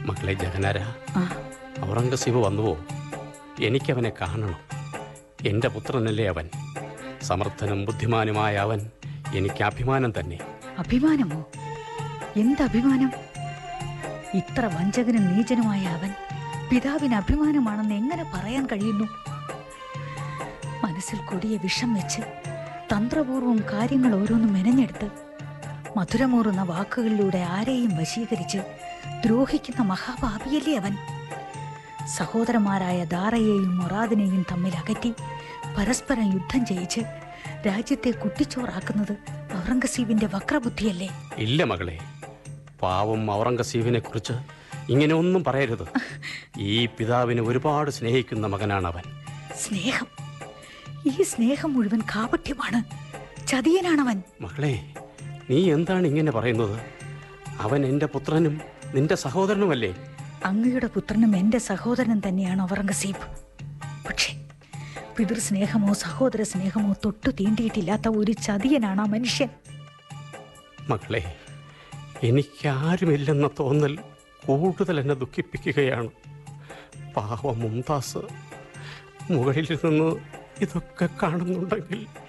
മക്കളെ ജഗനാര ആ ഔറംഗസീബ് വന്നുവോ എനിക്കവനെ കാണണം എൻ്റെ പുത്രനല്ലേ അവൻ സമർത്ഥനും ബുദ്ധിമാനുമായ അവൻ എനിക്ക് അഭിമാനം തന്നെ അഭിമാനമോ എന്ത് അഭിമാനം ഇത്ര വഞ്ചകനും നീചനുമായ അവൻ പിതാവിന് അഭിമാനമാണെന്ന് എങ്ങനെ പറയാൻ കഴിയുന്നു മനസ്സിൽ കൊടിയ വിഷം വെച്ച് തന്ത്രപൂർവം കാര്യങ്ങൾ ഓരോന്നും മെനഞ്ഞെടുത്ത് മധുരമൂറുന്ന വാക്കുകളിലൂടെ ആരെയും വശീകരിച്ച് ദ്രോഹിക്കുന്ന മഹാഭാവിയല്ലേ അവൻ സഹോദരന്മാരായ ദാറയെയും മൊറാദിനെയും തമ്മിൽ അകറ്റി പരസ്പരം യുദ്ധം ചെയ്യിച്ച് രാജ്യത്തെ കുട്ടിച്ചോറാക്കുന്നത് ഔറംഗസീബിന്റെ വക്രബുദ്ധിയല്ലേ ഇല്ല മകളെ പാവം ഔറംഗസീബിനെ കുറിച്ച് ഇങ്ങനെ ഒന്നും പറയരുത് ഈ പിതാവിനെ ഒരുപാട് സ്നേഹിക്കുന്ന മകനാണ് അവൻ സ്നേഹം ഈ സ്നേഹം മുഴുവൻ കാപട്യമാണ് ചതിയനാണവൻ മകളെ നീ എന്താണ് ഇങ്ങനെ പറയുന്നത് അവൻ എൻ്റെ പുത്രനും നിന്റെ സഹോദരനുമല്ലേ അങ്ങയുടെ പുത്രനും എന്റെ സഹോദരനും തന്നെയാണ് ഔറംഗസീബ് പക്ഷേ പിതൃസ്നേഹമോ സഹോദര സ്നേഹമോ തൊട്ടു തീണ്ടിയിട്ടില്ലാത്ത ഒരു ചതിയനാണ് ആ മനുഷ്യൻ മകളെ എനിക്കാരുമില്ലെന്ന തോന്നൽ കൂടുതൽ എന്നെ ദുഃഖിപ്പിക്കുകയാണ് പാവം മുംതാസ് മുകളിൽ നിന്ന് ഇതൊക്കെ കാണുന്നുണ്ടെങ്കിൽ